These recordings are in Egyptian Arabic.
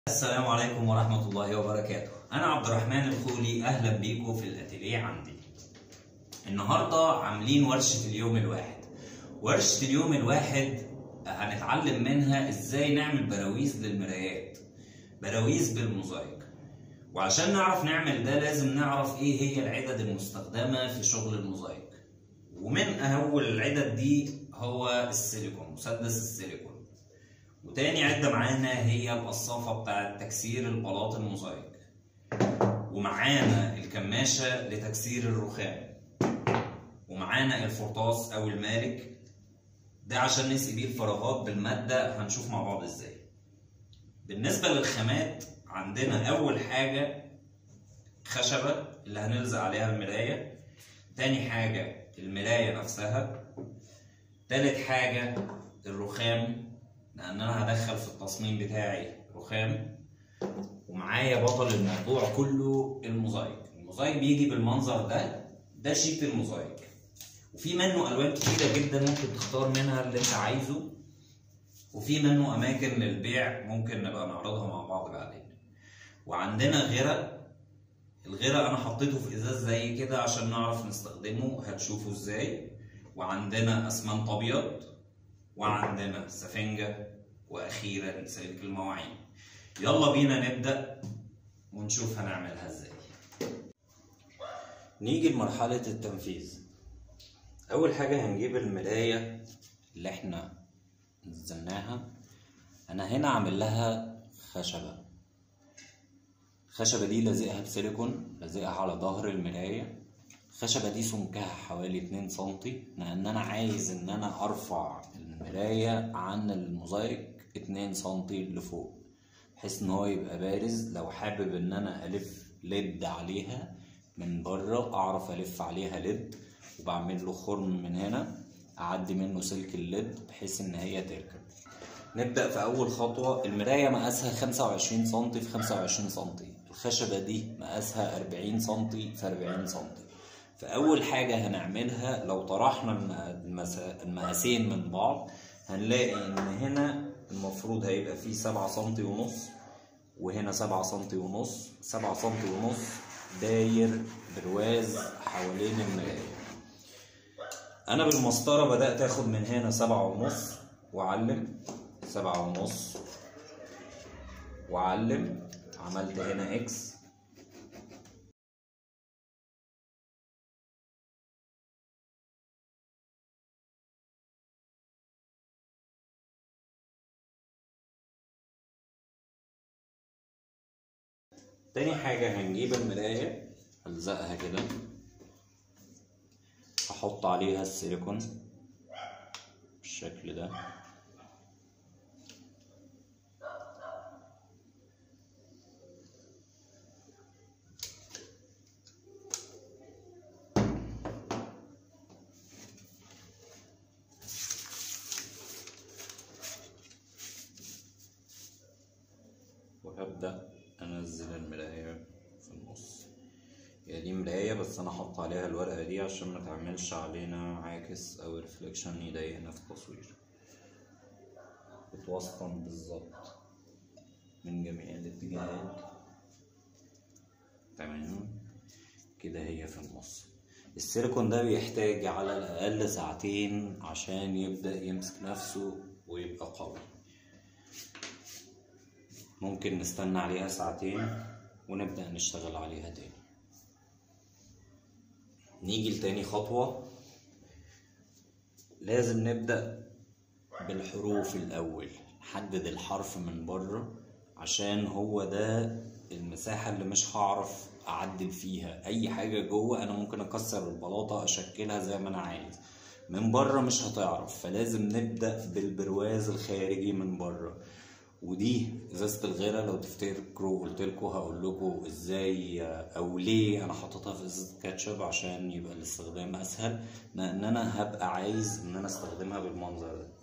السلام عليكم ورحمة الله وبركاته أنا عبد الرحمن الخولي أهلا بيكم في الأتيليه عندي النهاردة عاملين ورشة اليوم الواحد ورشة اليوم الواحد هنتعلم منها إزاي نعمل براويز للمرايات براويز بالموزايك وعشان نعرف نعمل ده لازم نعرف إيه هي العدد المستخدمة في شغل الموزايك ومن أول العدد دي هو السيليكون مسدس السيليكون وتاني عدة معانا هي القصافة بتاعة تكسير البلاط الموزايك ومعانا الكماشة لتكسير الرخام ومعانا الفرطاس أو المالك ده عشان نسقي بيه الفراغات بالمادة هنشوف مع بعض ازاي بالنسبة للخامات عندنا أول حاجة خشبة اللي هنلزق عليها المراية تاني حاجة المراية نفسها تالت حاجة الرخام لان انا هدخل في التصميم بتاعي رخام ومعايا بطل الموضوع كله الموزايك الموزايك بيجي بالمنظر ده ده شيت الموزايك وفي منه الوان كتيره جدا ممكن تختار منها اللي انت عايزه وفي منه اماكن للبيع ممكن نبقى نعرضها مع بعض بعدين وعندنا غرق الغرق انا حطيته في ازاز زي كده عشان نعرف نستخدمه هتشوفوا ازاي وعندنا اسمنت ابيض وعندنا سفنجة وأخيرا سلك المواعين يلا بينا نبدأ ونشوف هنعملها ازاي نيجي لمرحلة التنفيذ أول حاجة هنجيب المراية اللي احنا نزلناها أنا هنا عامل لها خشبة الخشبة دي لازقها بسيليكون لازقها على ظهر المراية الخشبة دي سمكها حوالي 2 سنتي لأن أنا عايز إن أنا أرفع المراية عن الموزايك 2 سنتي لفوق بحيث إن هو يبقى بارز لو حابب إن أنا ألف ليد عليها من بره أعرف ألف عليها ليد وبعمل له خرم من هنا أعدي منه سلك الليد بحيث إن هي تركب نبدأ في أول خطوة المراية مقاسها 25 سنتي في 25 سنتي الخشبة دي مقاسها 40 سنتي في 40 سنتي فأول حاجة هنعملها لو طرحنا المقاسين من بعض هنلاقي إن هنا المفروض هيبقى فيه سبعة سنتي ونص وهنا سبعة سنتي ونص سبعة سنتي ونص داير برواز حوالين المراية أنا بالمسطرة بدأت آخد من هنا سبعة ونص وأعلم سبعة ونص وأعلم عملت هنا إكس تاني حاجة هنجيب المراية ألزقها كده أحط عليها السيليكون بالشكل ده وهبدأ انزل المراية في النص هي دي مراية بس انا حاطط عليها الورقة دي عشان ما تعملش علينا عاكس او ريفليكشن يضايقنا في التصوير بتوسطن بالظبط من جميع الاتجاهات تمام كده هي في النص السيليكون ده بيحتاج على الاقل ساعتين عشان يبدأ يمسك نفسه ويبقى قوي ممكن نستنى عليها ساعتين ونبدأ نشتغل عليها تاني نيجي لتاني خطوة لازم نبدأ بالحروف الأول نحدد الحرف من بره عشان هو ده المساحة اللي مش هعرف أعدل فيها أي حاجة جوه أنا ممكن أكسر البلاطة أشكلها زي ما أنا عايز من بره مش هتعرف فلازم نبدأ بالبرواز الخارجي من بره ودي ازازه الغيره لو تفتكروا قلت لكم هقول لكم ازاي او ليه انا حاططها في ازازه كاتشب عشان يبقى الاستخدام اسهل لان انا هبقى عايز ان انا استخدمها بالمنظر ده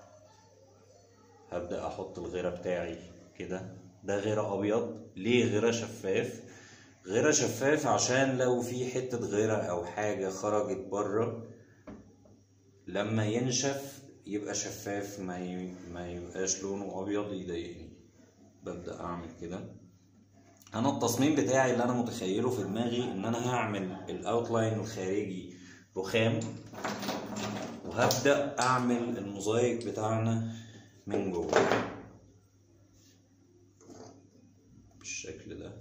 هبدا احط الغيره بتاعي كده ده غيره ابيض ليه غيره شفاف غيره شفاف عشان لو في حته غيره او حاجه خرجت بره لما ينشف يبقى شفاف ما ي... ما يبقاش لونه ابيض يضايقني ببدأ أعمل كده أنا التصميم بتاعي اللي أنا متخيله في دماغي إن أنا هعمل الأوتلاين الخارجي رخام وهبدأ أعمل الموزايك بتاعنا من جوه بالشكل ده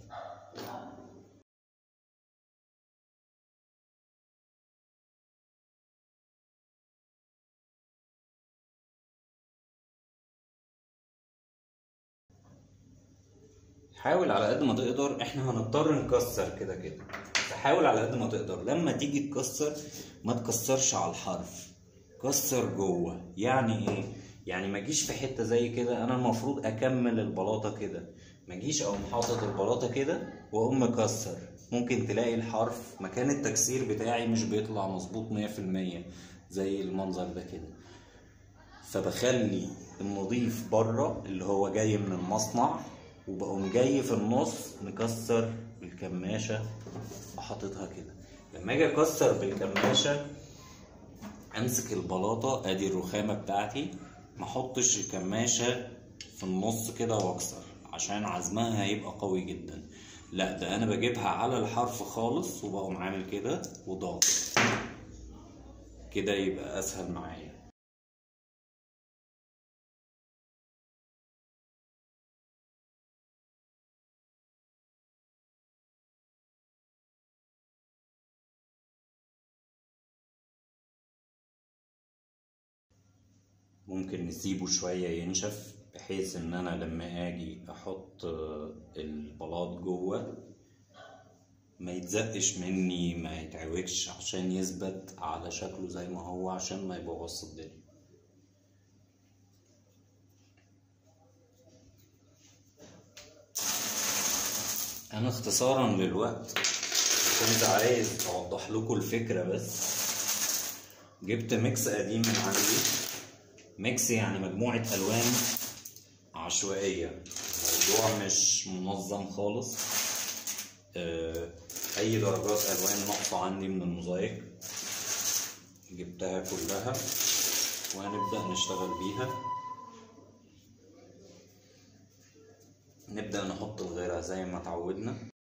حاول على قد ما تقدر احنا هنضطر نكسر كده كده فحاول على قد ما تقدر لما تيجي تكسر ما تكسرش على الحرف كسر جوه يعني ايه يعني ما جيش في حته زي كده انا المفروض اكمل البلاطه كده ما جيش اقوم حاطط البلاطه كده واقوم مكسر ممكن تلاقي الحرف مكان التكسير بتاعي مش بيطلع مظبوط 100% زي المنظر ده كده فبخلي النظيف بره اللي هو جاي من المصنع وبقوم جاي في النص مكسر بالكماشة وحاططها كده لما اجي اكسر بالكماشة امسك البلاطة ادي الرخامة بتاعتي ما احطش الكماشة في النص كده واكسر عشان عزمها هيبقى قوي جدا لا ده انا بجيبها على الحرف خالص وبقوم عامل كده وضاغط كده يبقى اسهل معايا ممكن نسيبه شوية ينشف بحيث ان انا لما اجي احط البلاط جوه ما يتزقش مني ما يتعوجش عشان يثبت على شكله زي ما هو عشان ما يبوظش الدنيا انا اختصارا للوقت كنت عايز اوضح لكم الفكرة بس جبت ميكس قديم من عندي ميكس يعني مجموعة ألوان عشوائية الموضوع مش منظم خالص آه، أي درجات ألوان ناقصة عندي من الموزايك جبتها كلها وهنبدأ نشتغل بيها نبدأ نحط الغيرة زي ما اتعودنا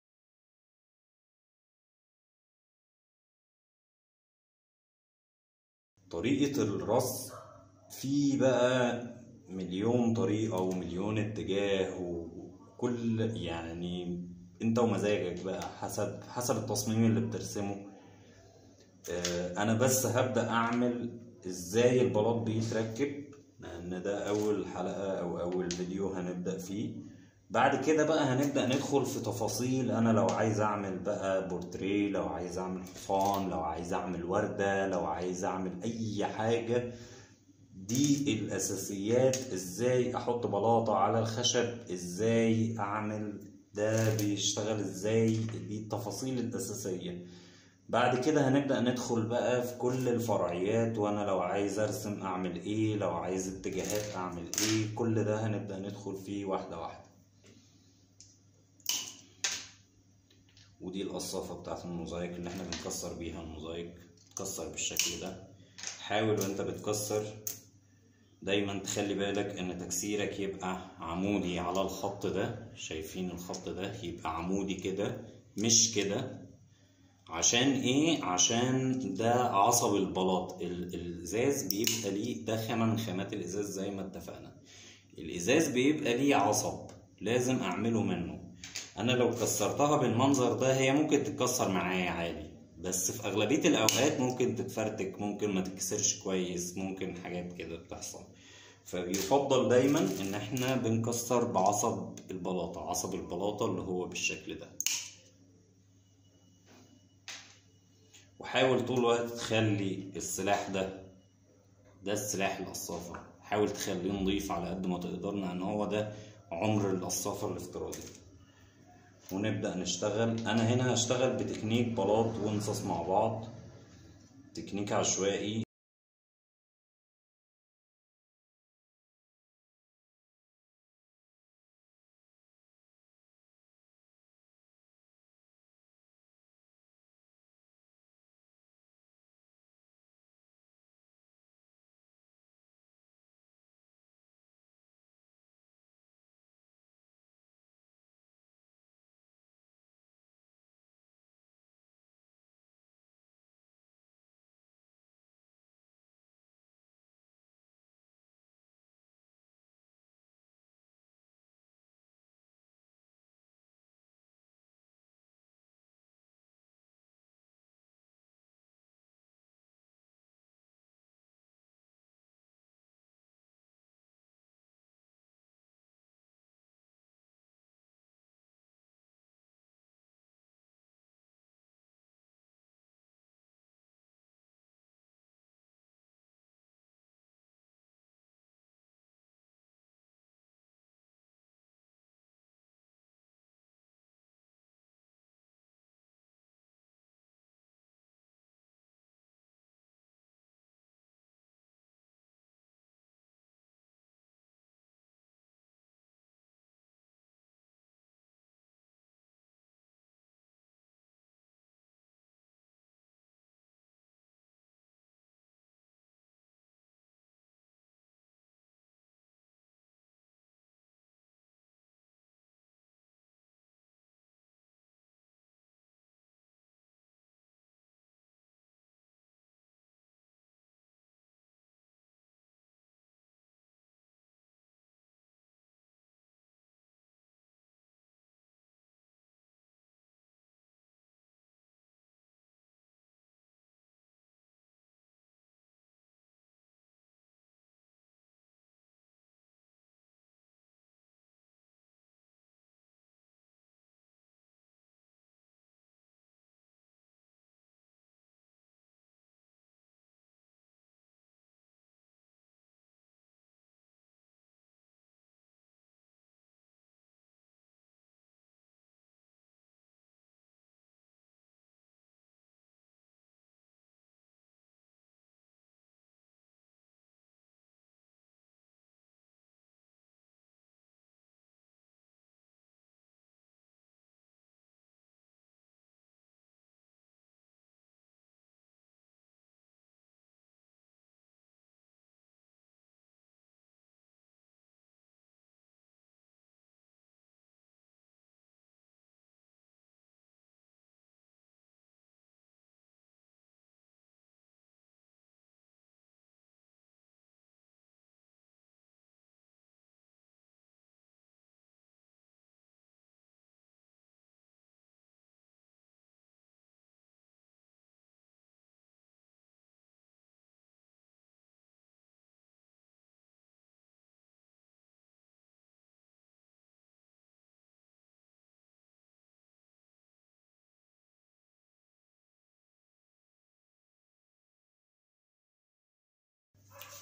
طريقة الرص في بقى مليون طريقة ومليون اتجاه وكل يعني انت ومزاجك بقى حسب حسب التصميم اللي بترسمه اه انا بس هبدأ اعمل ازاي البلاط بيتركب لان ده اول حلقة او اول فيديو هنبدأ فيه بعد كده بقى هنبدأ ندخل في تفاصيل انا لو عايز اعمل بقى بورتريه لو عايز اعمل حصان لو عايز اعمل وردة لو عايز اعمل اي حاجة دي الاساسيات ازاي احط بلاطة على الخشب ازاي اعمل ده بيشتغل ازاي دي التفاصيل الاساسية بعد كده هنبدأ ندخل بقى في كل الفرعيات وانا لو عايز ارسم اعمل ايه لو عايز اتجاهات اعمل ايه كل ده هنبدأ ندخل فيه واحدة واحدة ودي القصافة بتاعت الموزايك اللي احنا بنكسر بيها الموزايك تكسر بالشكل ده حاول وانت بتكسر دايما تخلي بالك ان تكسيرك يبقى عمودي على الخط ده شايفين الخط ده يبقى عمودي كده مش كده عشان ايه عشان ده عصب البلاط الازاز بيبقى ليه ده خامة من خامات الازاز زي ما اتفقنا الازاز بيبقى ليه عصب لازم اعمله منه انا لو كسرتها بالمنظر ده هي ممكن تتكسر معايا عادي بس في اغلبيه الاوقات ممكن تتفرتك ممكن ما تتكسرش كويس ممكن حاجات كده بتحصل فيفضل دايما ان احنا بنكسر بعصب البلاطه عصب البلاطه اللي هو بالشكل ده وحاول طول الوقت تخلي السلاح ده ده السلاح القصافه حاول تخليه نضيف على قد ما تقدر لان هو ده عمر القصافه الافتراضي ونبدأ نشتغل أنا هنا هشتغل بتكنيك بلاط وانصص مع بعض تكنيك عشوائي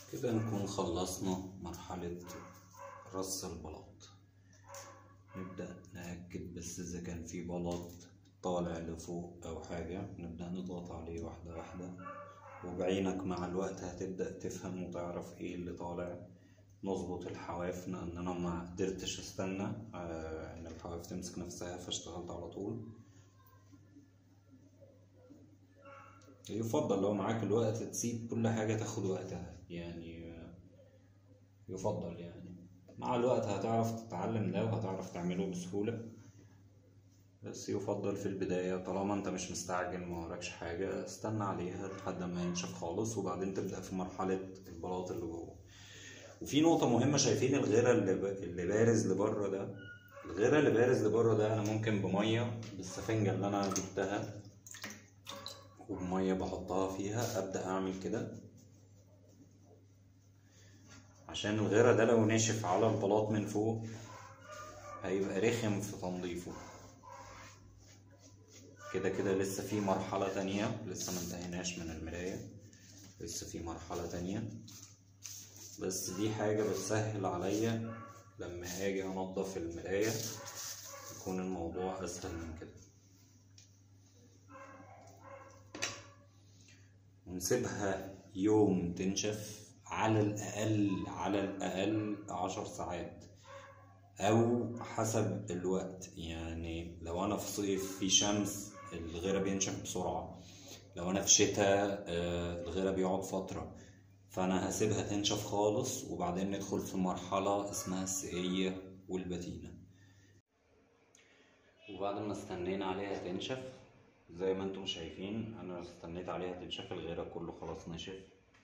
كده نكون خلصنا مرحلة رص البلاط نبدأ نأكد بس إذا كان في بلاط طالع لفوق أو حاجة نبدأ نضغط عليه واحدة واحدة وبعينك مع الوقت هتبدأ تفهم وتعرف ايه اللي طالع نظبط الحواف لأن أنا ما قدرتش أستنى آه، إن الحواف تمسك نفسها فاشتغلت على طول يفضل لو معاك الوقت تسيب كل حاجة تاخد وقتها يعني آه، يفضل يعني مع الوقت هتعرف تتعلم ده وهتعرف تعمله بسهولة بس يفضل في البداية طالما انت مش مستعجل ما وراكش حاجة استنى عليها لحد ما ينشف خالص وبعدين تبدأ في مرحلة البلاط اللي جوه وفي نقطة مهمة شايفين الغيرة اللي, ب... اللي بارز لبره ده الغيرة اللي بارز لبره ده انا ممكن بمية بالسفنجة اللي انا جبتها وبمية بحطها فيها ابدأ اعمل كده عشان الغيرة ده لو ناشف على البلاط من فوق هيبقى رخم في تنظيفه كده كده لسه في مرحلة تانية لسه ما انتهيناش من المراية لسه في مرحلة تانية بس دي حاجة بتسهل عليا لما هاجي انضف المراية يكون الموضوع اسهل من كده ونسيبها يوم تنشف على الأقل على الأقل عشر ساعات أو حسب الوقت يعني لو أنا في صيف في شمس الغيرة بينشف بسرعة لو أنا في شتاء آه، الغيرة بيقعد فترة فأنا هسيبها تنشف خالص وبعدين ندخل في مرحلة اسمها السقية والبتينة وبعد ما استنينا عليها تنشف زي ما انتم شايفين انا استنيت عليها تنشف الغيرة كله خلاص نشف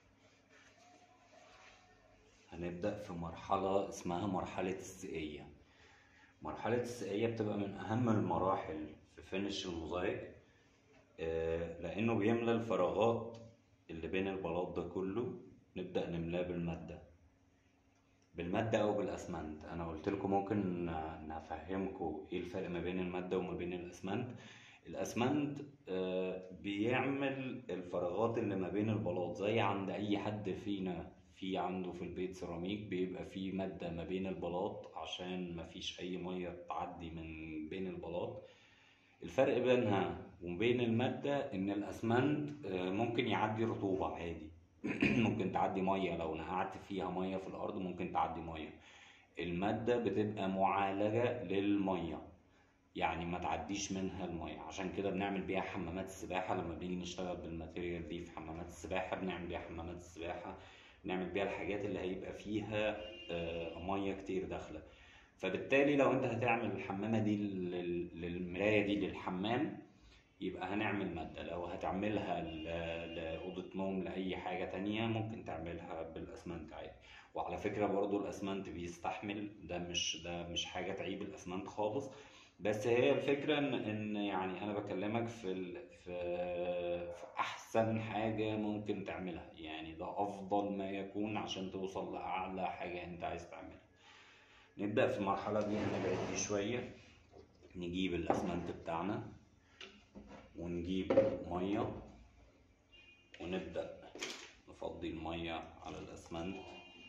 هنبدأ في مرحلة اسمها مرحلة السقية مرحلة السقية بتبقى من أهم المراحل في فينش الموزايك آه، لأنه بيملى الفراغات اللي بين البلاط ده كله نبدأ نملاه بالمادة بالمادة أو بالأسمنت أنا قلت لكم ممكن نفهمكم إيه الفرق ما بين المادة وما بين الأسمنت الأسمنت آه، بيعمل الفراغات اللي ما بين البلاط زي عند أي حد فينا في عنده في البيت سيراميك بيبقى فيه مادة ما بين البلاط عشان ما فيش أي مية تعدي من بين البلاط الفرق بينها وبين المادة إن الأسمنت آه، ممكن يعدي رطوبة عادي ممكن تعدي مية لو نقعت فيها مية في الأرض ممكن تعدي مية المادة بتبقى معالجة للمية يعني ما تعديش منها المية عشان كده بنعمل بيها حمامات السباحة لما بنيجي نشتغل بالماتيريال دي في حمامات السباحة بنعمل بيها حمامات السباحة بنعمل بيها الحاجات اللي هيبقى فيها آه، مية كتير داخلة فبالتالي لو انت هتعمل الحمامة دي لل- للمراية دي للحمام يبقى هنعمل مادة لو هتعملها ل- لأوضة نوم لأي حاجة تانية ممكن تعملها بالأسمنت عادي وعلى فكرة برضو الأسمنت بيستحمل ده مش ده مش حاجة تعيب الأسمنت خالص بس هي الفكرة إن إن يعني أنا بكلمك في ال... في في أحسن حاجة ممكن تعملها يعني ده أفضل ما يكون عشان توصل لأعلى حاجة أنت عايز تعملها نبدأ في المرحلة دي هنبعد دي شوية نجيب الأسمنت بتاعنا ونجيب مية ونبدأ نفضي المية على الأسمنت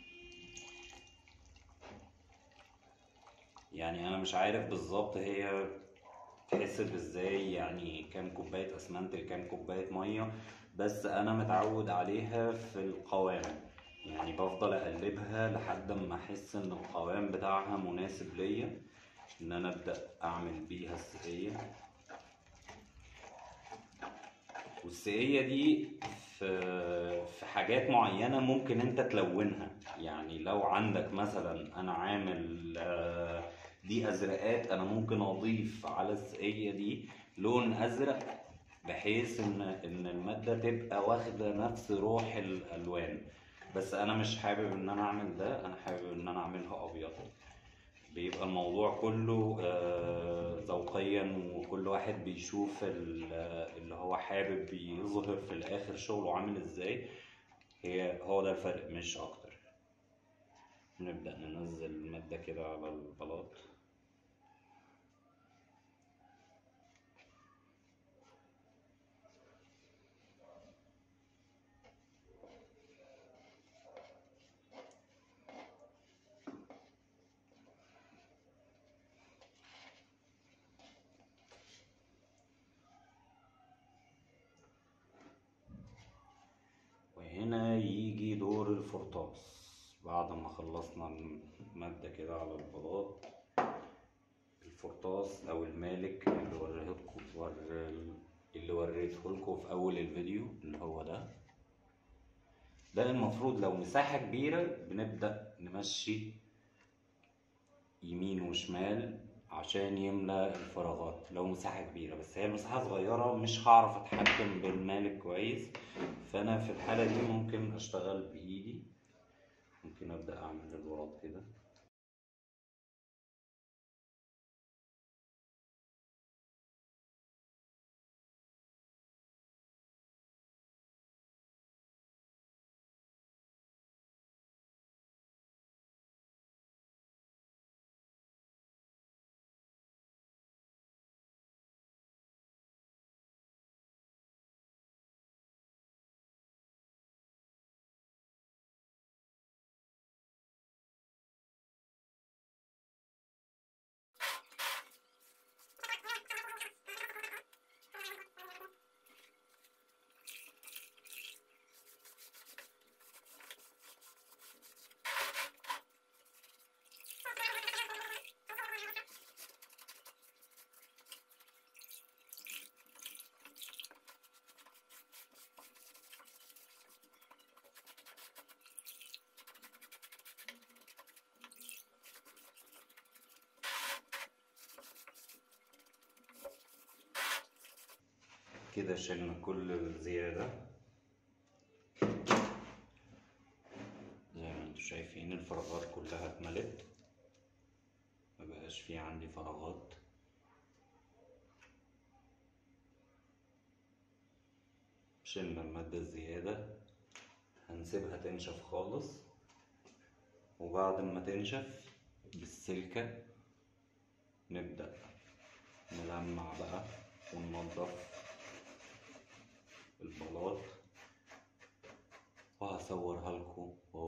يعني أنا مش عارف بالظبط هي تحسب ازاي يعني كام كوباية أسمنت لكام كوباية مية بس أنا متعود عليها في القوام يعني بفضل أقلبها لحد ما أحس إن القوام بتاعها مناسب ليا إن أنا أبدأ أعمل بيها السقية والسقية دي في في حاجات معينة ممكن انت تلونها يعني لو عندك مثلا انا عامل آه، دي ازرقات انا ممكن اضيف على السقية دي لون ازرق بحيث ان ان المادة تبقى واخدة نفس روح الالوان بس انا مش حابب ان انا اعمل ده انا حابب ان انا اعملها ابيض بيبقى الموضوع كله آه، ذوقيا وكل واحد بيشوف ال- اللي هو حابب يظهر في الاخر شغله عامل ازاي هي هو ده الفرق مش اكتر نبدأ ننزل المادة كده على البلاط الفرطاس بعد ما خلصنا المادة كده على البلاط الفرطاس او المالك اللي وريتكم اللي وريته لكم في اول الفيديو اللي هو ده ده المفروض لو مساحة كبيرة بنبدأ نمشي يمين وشمال عشان يملى الفراغات لو مساحة كبيرة بس هي المساحة صغيرة مش هعرف اتحكم بالمالك كويس فانا في الحالة دي ممكن اشتغل بايدي ممكن ابدأ اعمل الورق كده كده شلنا كل الزيادة زي ما انتوا شايفين الفراغات كلها اتملت مبقاش في عندي فراغات شلنا المادة الزيادة هنسيبها تنشف خالص وبعد ما تنشف بالسلكة نبدأ نلمع بقى وننضف البلاط وهصورها لكم